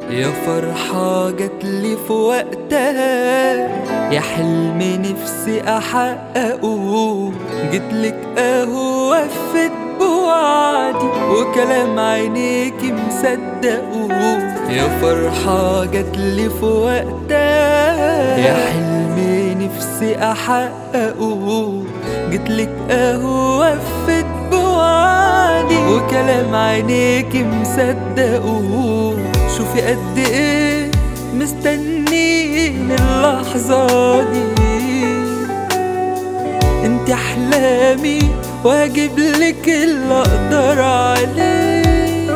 يا فرحة جاتلي في وقتها يا حلم نفسي أحققه جيتلك أهو وفت بوعدي وكلام عينيكي مصدقه يا فرحة جاتلي في وقتها يا حلم نفسي أحققه جيتلك أهو وفت بوعدي وكلام عينيكي مصدقه شوفي قد ايه مستنين اللحظة دي انت احلامي واجيب لك اللي اقدر عليه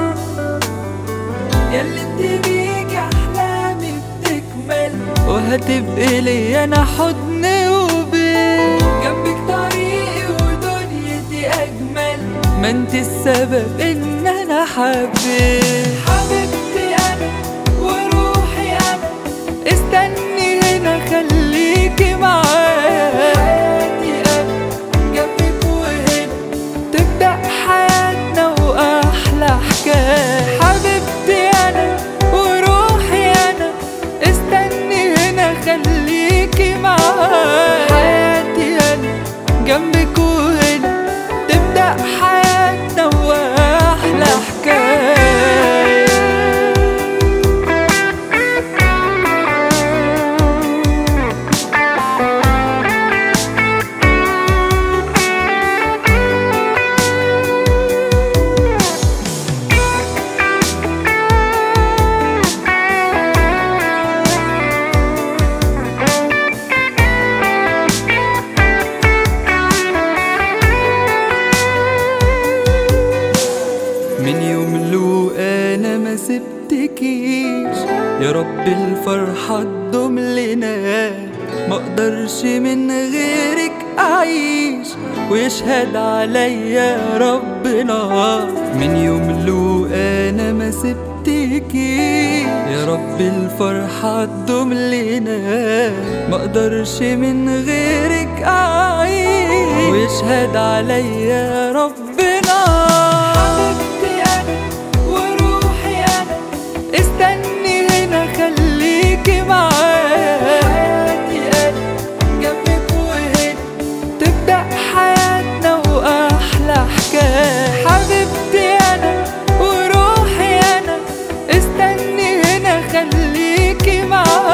ياللي انت بيك احلامي بتكمل وهتبقي لي انا حضن وبيت جنبك طريقي ودنيتي اجمل ما انت السبب ان انا حبيت حبيبتي انا وروحي انا استني هنا خليكي معايا حياتي انا جنبك وهنا تبدأ حياتنا واحلى حكاية حبيبتي انا وروحي انا استني هنا خليكي معايا حياتي انا جنبك وهنا تبدأ حياتنا واحلى حكاية من يوم لو انا ما سبتكيش يا رب الفرحة تدوم لنا ما اقدرش من غيرك اعيش ويشهد عليا ربنا من يوم لو انا ما سبتكيش يا رب الفرحة تدوم لنا ما اقدرش من غيرك اعيش ويشهد عليا ربنا حبيبتي انا وروحي انا استني هنا خليكي معايا حياتي انا جنبك وهنا تبدأ حياتنا واحلى حكاية حبيبتي انا وروحي انا استني هنا خليكي معايا